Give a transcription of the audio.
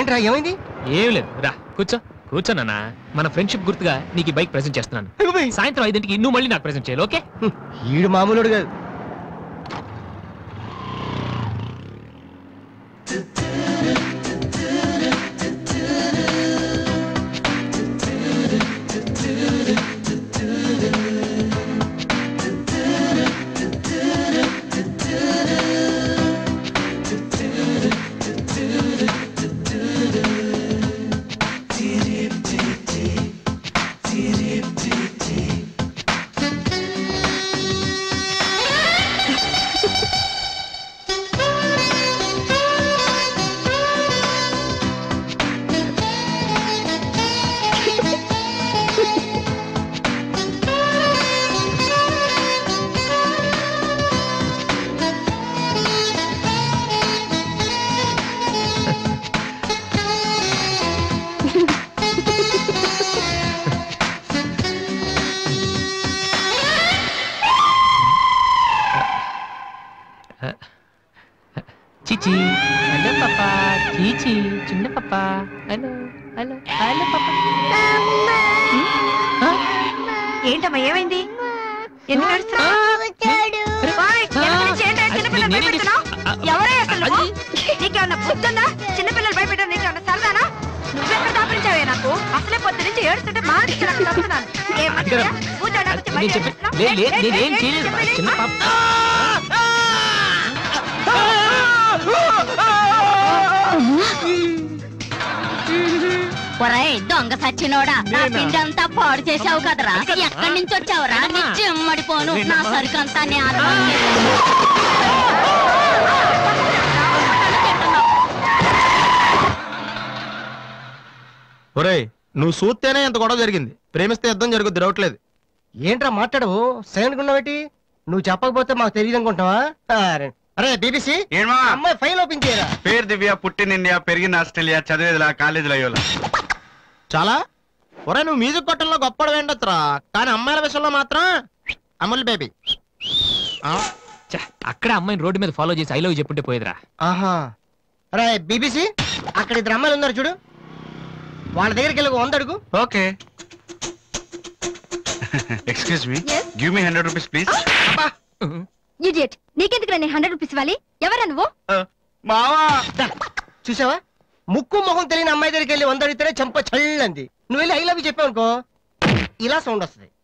ఏంట్రా ఏమైంది ఏం లేదు రా కూర్చో కూర్చో నాన్న మన ఫ్రెండ్షిప్ గుర్తుగా నీకు ఈ బైక్ ప్రెజెంట్ చేస్తున్నాను సాయంత్రం ఐదింటికి నువ్వు మళ్ళీ నాకు ప్రెజెంట్ చేయాలి ఓకే ఈడు మామూలుడు కాదు చిచి హలో పాపా చీచి చిన్న పాపా హలో హలో హలో పాపా ఏంటమ్మా ఏమైంది ఎందుకు ఏడుస్తున్నావ్? ఓయ్, వెనక నుంచి ఏంటా చిన్నపిల్లలు భయపెడుతున్నావ్? ఎవరే అసలు నువ్వు? నీకేమన్నా బుద్ధుందా చిన్నపిల్లలు భయపెట్టడం నీకేమన్నా సరదానా నువ్వెక్కడ దాపించావే నాకు అసలే పొద్దు నుంచి ఏడుస్తుంటే మా నుంచి నాకు తప్పుతున్నాను ఏం మంచిదా? కూర్చోడానికి వచ్చి బయట నేను చెప్పి ఏడుస్తున్నావ్? లే- లే- ఏయ్, ఏయ్, నేనేం ఏయ్, చేయలేదు చెప్పేది చిన్న ఏంటా? పాప ఒరేయ్ దొంగ సచ్చినోడా నా నేనా? పిండి అంతా పాడు చేసావు కదరా అది కాదు. ఎక్కడి నుంచి వచ్చావురా నీ నేనమ్మా. చెమ్మడిపోను నా నేనమ్మా. సరుకు అంతా నేను ఒరేయ్ నువ్వు చూస్తేనే ఇంత గొడవ జరిగింది ప్రేమిస్తే యుద్ధం జరుగుద్ది డౌట్ లేదు ఏంట్రా మాట్లాడవు సైలెంట్ ఉన్నావేటి నువ్వు చెప్పకపోతే మాకు తెలియదు అనుకుంటావా అరే, అరే బీబీసీ ఏమా అమ్మాయి ఫైల్ ఓపెన్ చేయరా పేరు దివ్య పుట్టిన ఇండియా పెరిగిన ఆస్ట్రేలియా చదివేదిలా కాలేజీలో అయ్యోలా చాలా ఒరే నువ్వు మ్యూజిక్ కొట్టంలో గొప్పడు వేండొచ్చురా కానీ అమ్మాయిల విషయంలో మాత్రం అమూల్ బేబీ ఛ, అక్కడ అమ్మాయిని రోడ్డు మీద ఫాలో చేసి ఐ లవ్ చెప్పుంటే పోయేదిరా ఆహా అరే బీబీసీ అక్కడ ఇద్దరు అమ్మాయిలు ఉన్నారు చూడు వాళ్ళ దగ్గరికి వెళ్ళి ఒక వంద అడుగు okay excuse me Yes? Give me hundred rupees please idiot నీకెందుకు నేను హండ్రెడ్ రూపీస్ ఇవ్వాలి ఎవరా నువ్వు మావా దా, చూసావా ముక్కు మొహం తెలియని అమ్మాయి దగ్గరికి వెళ్ళి వంద అడిగితేనే చెంప చల్లంది నువ్వు వెళ్ళి ఐ లవ్ చెప్పావు అనుకో ఇలా సౌండ్ వస్తుంది